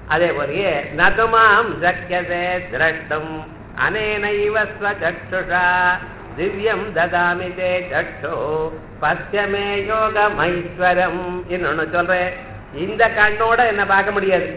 அதே போலயே நதுமாம் சக்கியதே திரஷ்டும் அனேனைவ ஸ்வச்சக்ஷுஷா திவ்யம் ததாமி தே சக்ஷோ பத்தியமே யோகமைஸ்வரம் இன்னொன்னு சொல்றேன் இந்த கண்ணோட என்ன பார்க்க முடியாது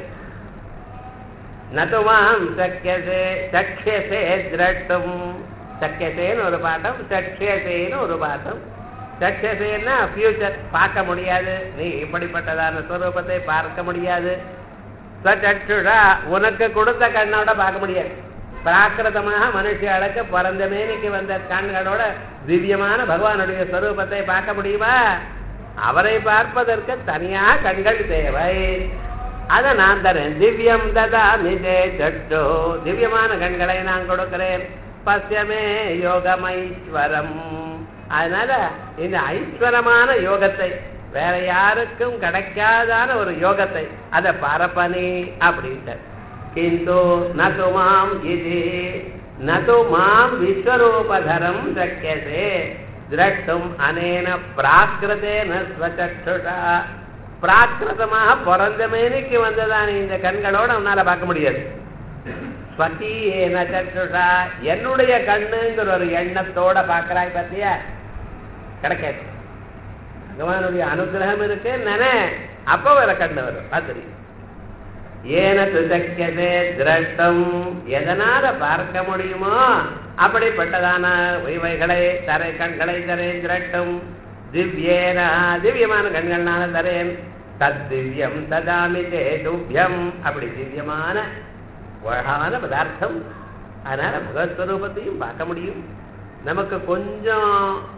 நதுமாம் சக்கியசே சக்கியசே திரட்டும் சக்கியசேன்னு ஒரு பாட்டம் சக்கியசேன்னு ஒரு பாட்டம் சக்கியசேன்னா ஃபியூச்சர் பார்க்க முடியாது நீ இப்படிப்பட்டதான ஸ்வரூபத்தை பார்க்க முடியாது சச்சுஷா உனக்கு கொடுத்த கண்ணோட பார்க்க முடியாது பிராகிருதமாக மனுஷியாளுக்கு பிறந்த மேனிக்கு வந்த கண்களோட திவ்யமான பகவானுடைய ஸ்வரூபத்தை பார்க்க முடியுமா அவரை பார்ப்பதற்கு தனியா கண்கள் தேவை அதை நான் தரேன் திவ்யம் ததா மிதே சட்டோ திவ்யமான கண்களை நான் கொடுக்கிறேன் பசியமே யோகமைஸ்வரம் அதனால இந்த ஐஸ்வரமான யோகத்தை வேற யாருக்கும் கிடைக்காதான ஒரு யோகத்தை அதை பரப்பனி அப்படின்ட்டு கிந்து நது மாம் இது நது மாம் விஸ்வரூபதரம் சக்கியசே திரட்டும் அனேன பிராகிருதேன ஸ்வச்சக்ஷுஷா பிராகிருதமாக பிறந்த மேனிக்கு வந்ததான இந்த கண்களோட உன்னால பார்க்க முடியாது ஸ்வகீயேன சக்ஷுஷா என்னுடைய கண்ணுங்கிற ஒரு எண்ணத்தோட பார்க்கறாய் பத்தியா கிடைக்காது பகவானுடைய அனுகிரகம் இருக்கு நானே அப்ப வர கண்ணு வரும் அது தெரியும் ஏன துசக்கியதே திரட்டம் எதனால பார்க்க முடியுமோ அப்படிப்பட்டதான இவைகளை தரை கண்களை தரேன் திரட்டும் திவ்யேன திவ்யமான கண்கள்னால தரேன் தத் திவ்யம் ததாமி தே துவ்யம் அப்படி திவ்யமான அழகான பதார்த்தம் அதனால முகஸ்வரூபத்தையும் பார்க்க முடியும் நமக்கு கொஞ்சம்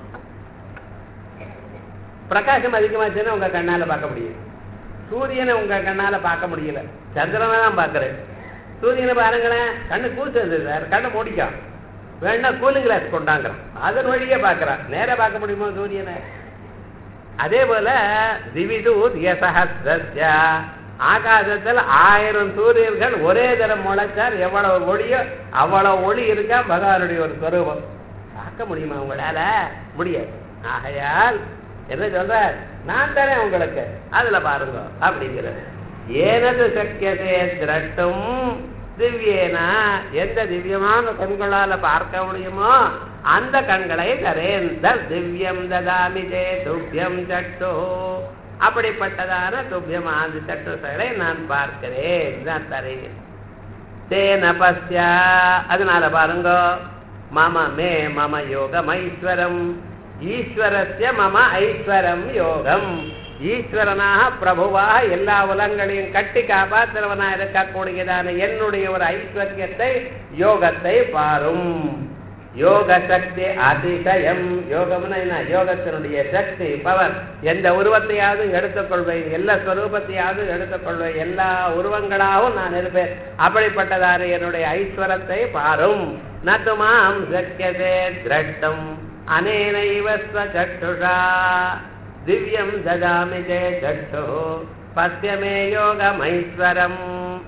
பிரகாசம் அதிகமாச்சுன்னா உங்க கண்ணால பார்க்க முடியும் சூரியனை உங்க கண்ணால பார்க்க முடியல சந்திரனை தான் பார்க்கறேன் சூரியனை பாருங்களேன் கண்ணு கூசுது சார் கண்ணை மூடிக்கான் வேணா கூலிங் கிளாஸ் கொண்டாங்கிறான் அதன் வழியே பார்க்கறான் நேரா பார்க்க முடியுமா சூரியனை அதே போல திவிது தியசஹஸ்ய ஆகாசத்தில் ஆயிரம் சூரியர்கள் ஒரே தரம் முளைச்சார் எவ்வளவு ஒளியோ அவ்வளவு ஒளி இருக்கா பகவானுடைய ஒரு ஸ்வரூபம் பார்க்க முடியுமா உங்களால முடியாது ஆகையால் என்ன சொல்ற நான் தரேன் உங்களுக்கு அதுல பாருங்க அப்படிங்கிறது ஏனது சக்கியதே திரட்டும் திவ்யேனா எந்த திவ்யமான கண்களால பார்க்க முடியுமோ அந்த கண்களை தரேன் தத் திவ்யம் ததாமி தே துவ்யம் சட்டோ அப்படிப்பட்டதான துவ்யமான சட்டுகளை நான் பார்க்கிறேன் நான் தரேன் தேன பஸ்யா அதனால பாருங்க மம மே மம யோகம் ஐஸ்வரம் ஈஸ்வரஸ்ய மம ஐஸ்வரம் யோகம் ஈஸ்வரனாக பிரபுவாக எல்லா உலகங்களையும் கட்டி காப்பாற்றுறவனா இருக்கக்கூடியதான என்னுடைய ஒரு ஐஸ்வர்யத்தை யோகத்தை பாரும் யோக சக்தி அதிசயம் யோகம்னா என்ன யோகத்தினுடைய சக்தி பவர் எந்த உருவத்தையாவது எடுத்துக்கொள்வேன் எல்லா ஸ்வரூபத்தையாவது எடுத்துக்கொள்வேன் எல்லா உருவங்களாகவும் நான் இருப்பேன் அப்படிப்பட்டதான என்னுடைய ஐஸ்வரத்தை பாரும் நதுமாம் சக்கியதே திரட்டம் அனேனைவ ஸ்வச்சக்ஷுஷா திவ்யம் ததாமி தே சக்ஷு பசியமே யோகமைஸ்வரம்